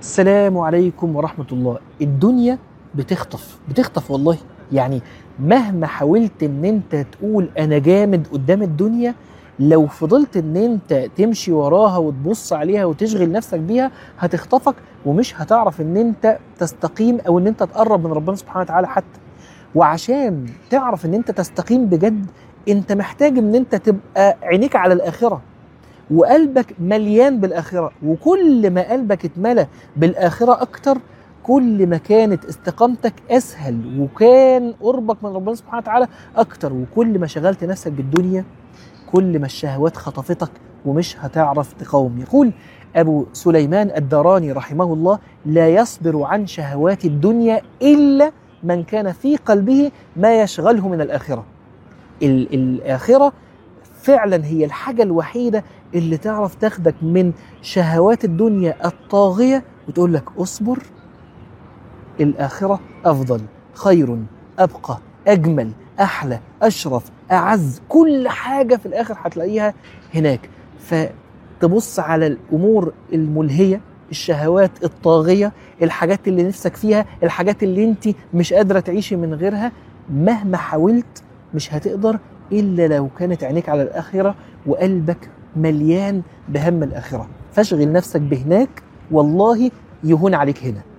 السلام عليكم ورحمة الله الدنيا بتخطف بتخطف والله يعني مهما حاولت ان انت تقول انا جامد قدام الدنيا لو فضلت ان انت تمشي وراها وتبص عليها وتشغل نفسك بيها هتخطفك ومش هتعرف ان انت تستقيم او ان انت تقرب من ربنا سبحانه وتعالى حتى وعشان تعرف ان انت تستقيم بجد انت محتاج ان انت تبقى عينيك على الاخره وقلبك مليان بالاخره وكل ما قلبك اتملى بالاخره اكتر كل ما كانت استقامتك اسهل وكان قربك من ربنا سبحانه وتعالى اكتر وكل ما شغلت نفسك بالدنيا كل ما الشهوات خطفتك ومش هتعرف تقاوم يقول ابو سليمان الدراني رحمه الله لا يصبر عن شهوات الدنيا الا من كان في قلبه ما يشغله من الاخره ال- الاخره فعلا هي الحاجه الوحيده اللي تعرف تاخدك من شهوات الدنيا الطاغيه وتقول لك اصبر الاخره افضل خير ابقى اجمل احلى اشرف اعز كل حاجه في الاخر هتلاقيها هناك فتبص على الامور الملهيه الشهوات الطاغيه الحاجات اللي نفسك فيها الحاجات اللي انت مش قادره تعيشي من غيرها مهما حاولت مش هتقدر الا لو كانت عينيك على الاخره وقلبك مليان بهم الاخره فاشغل نفسك بهناك والله يهون عليك هنا